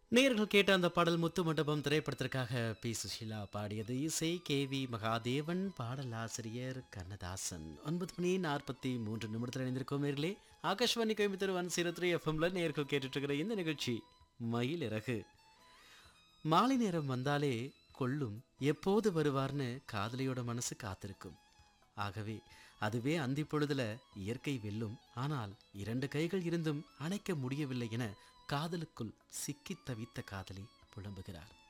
நேயர்கள் கேட்ட அந்த பாடல் முத்து மண்டபம் திரைப்படத்திற்காக பி சுஷீலா பாடியது இசை கே வி மகாதேவன் பாடலாசிரியர் கண்ணதாசன் ஒன்பது மணி நாற்பத்தி மூன்று நிமிடத்தில் இணைந்திருக்கோம் நேர்களே Akashvani Coimbatore one zero three எஃப்எம்ல நேர்கள் கேட்டுட்டு இருக்கிற இந்த நிகழ்ச்சி மயிலிறகு மாலை நேரம் வந்தாலே கொள்ளும் எப்போது வருவார்னு காதலியோட மனசு காத்திருக்கும் ஆகவே அதுவே அந்தி பொழுதுல இயற்கை வெல்லும் ஆனால் இரண்டு கைகள் இருந்தும் அணைக்க முடியவில்லை என காதலுக்குள் சிக்கித் தவித்த காதலி புலம்புகிறார்